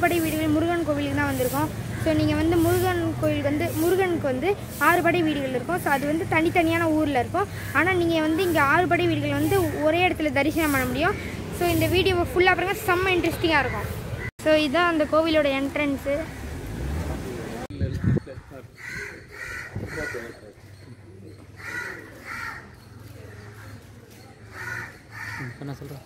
படை வீடுகள் முருகன் கோவிலுக்கு தான் வந்திருக்கோம் ஸோ நீங்கள் வந்து முருகன் கோயில் வந்து முருகனுக்கு வந்து ஆறு படை வீடுகள் இருக்கும் ஸோ அது வந்து தனித்தனியான ஊரில் இருக்கும் ஆனால் நீங்கள் வந்து இங்கே ஆறு படை வீடுகள் வந்து ஒரே இடத்துல தரிசனம் பண்ண முடியும் ஸோ இந்த வீடியோவை ஃபுல்லாக பாருங்க செம்ம இன்ட்ரெஸ்டிங்காக இருக்கும் ஸோ இதுதான் அந்த கோவிலோட என்ட்ரன்ஸு இப்போ நான் சொல்கிறேன்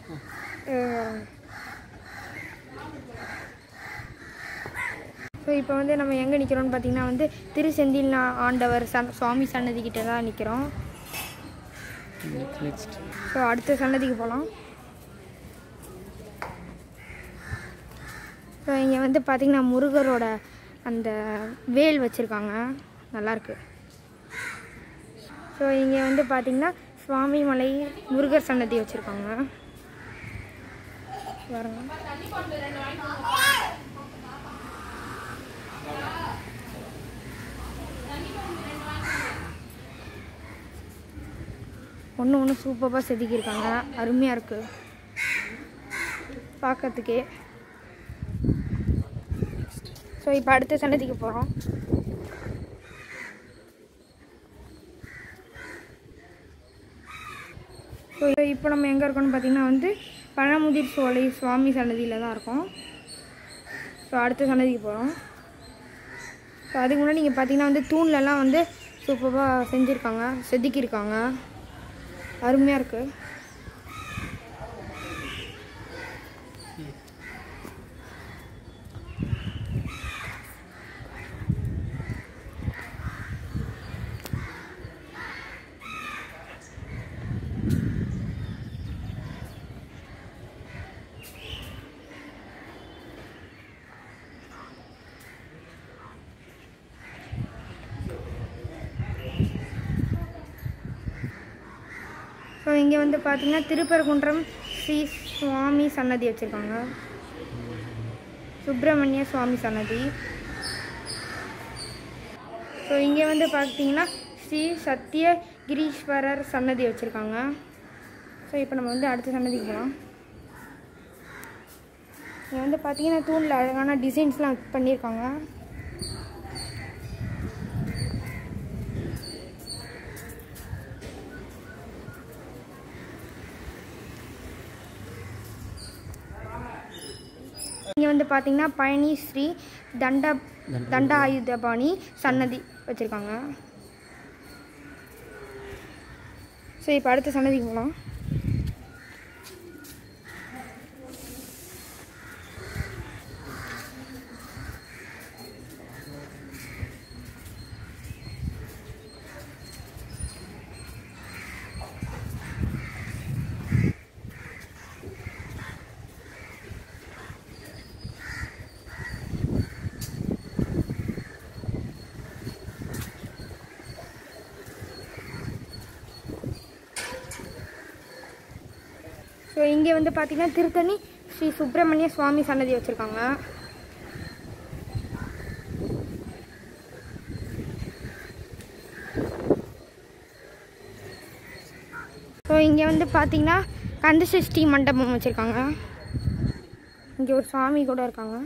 ஸோ இப்போ வந்து நம்ம எங்கே நிற்கிறோம்னு பார்த்தீங்கன்னா வந்து திருச்செந்தில் ஆண்டவர் சன் சுவாமி சன்னதி கிட்ட தான் நிற்கிறோம் நெக்ஸ்ட் ஸோ அடுத்த சன்னதிக்கு போகலாம் ஸோ இங்கே வந்து பார்த்திங்கன்னா முருகரோட அந்த வேல் வச்சுருக்காங்க நல்லாயிருக்கு ஸோ இங்கே வந்து பார்த்திங்கன்னா சுவாமி மலை முருகர் சன்னதி வச்சுருக்காங்க பாருங்க ஒன்று ஒன்று சூப்பராக செதுக்கியிருக்காங்க அருமையாக இருக்குது பார்க்கறதுக்கே ஸோ இப்போ அடுத்த சன்னதிக்கு போகிறோம் ஸோ இப்போ நம்ம எங்கே இருக்கோம்னு பார்த்தீங்கன்னா வந்து பழமுதிர் சோலை சுவாமி சன்னதியில் தான் இருக்கோம் ஸோ அடுத்த சன்னதிக்கு போகிறோம் ஸோ அதுக்கு முன்னாடி நீங்கள் பார்த்தீங்கன்னா வந்து தூண்லலாம் வந்து சூப்பராக செஞ்சுருக்காங்க செதுக்கியிருக்காங்க அருமையாக இருக்குது ஸோ இங்கே வந்து பார்த்தீங்கன்னா திருப்பரங்குன்றம் ஸ்ரீ சுவாமி சன்னதி வச்சுருக்காங்க சுப்பிரமணிய சுவாமி சன்னதி ஸோ இங்கே வந்து பார்த்தீங்கன்னா ஸ்ரீ சத்திய கிரீஸ்வரர் சன்னதி வச்சுருக்காங்க ஸோ இப்போ நம்ம வந்து அடுத்த சன்னதிக்கு போகலாம் இங்கே வந்து பார்த்தீங்கன்னா தூணில் அழகான டிசைன்ஸ்லாம் பண்ணியிருக்காங்க இங்கே வந்து பார்த்தீங்கன்னா பழனி ஸ்ரீ தண்ட தண்டாயுதபாணி சன்னதி வச்சுருக்காங்க ஸோ இப்போ அடுத்த சன்னதிக்கு போகலாம் ஸோ இங்கே வந்து பார்த்தீங்கன்னா திருத்தணி ஸ்ரீ சுப்பிரமணிய சுவாமி சன்னதி வச்சுருக்காங்க ஸோ இங்கே வந்து பார்த்தீங்கன்னா கந்தசஷ்டி மண்டபம் வச்சுருக்காங்க இங்கே ஒரு சாமி கூட இருக்காங்க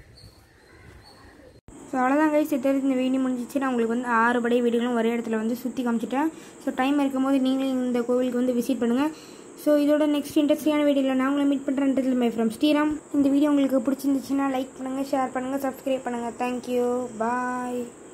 ஸோ அவ்வளோதான் கைஸ் தெரிஞ்சு இந்த வீடியோ முடிஞ்சிச்சு நான் உங்களுக்கு வந்து ஆறு படை வீடுகளும் ஒரே இடத்துல வந்து சுற்றி காமிச்சிட்டேன் ஸோ டைம் இருக்கும்போது நீங்களும் இந்த கோவிலுக்கு வந்து விசிட் பண்ணுங்கள் ஸோ இதோட நெக்ஸ்ட் இன்ட்ரெஸ்டிங்கான வீடியோவில் நான் உங்களை மீட் பண்ணுறேன் மை ஃப்ரம் ஸ்ரீராம் இந்த வீடியோ உங்களுக்கு பிடிச்சிருந்துச்சுன்னா லைக் பண்ணுங்கள் ஷேர் பண்ணுங்கள் சப்ஸ்கிரைப் பண்ணுங்கள் தேங்க்யூ பாய்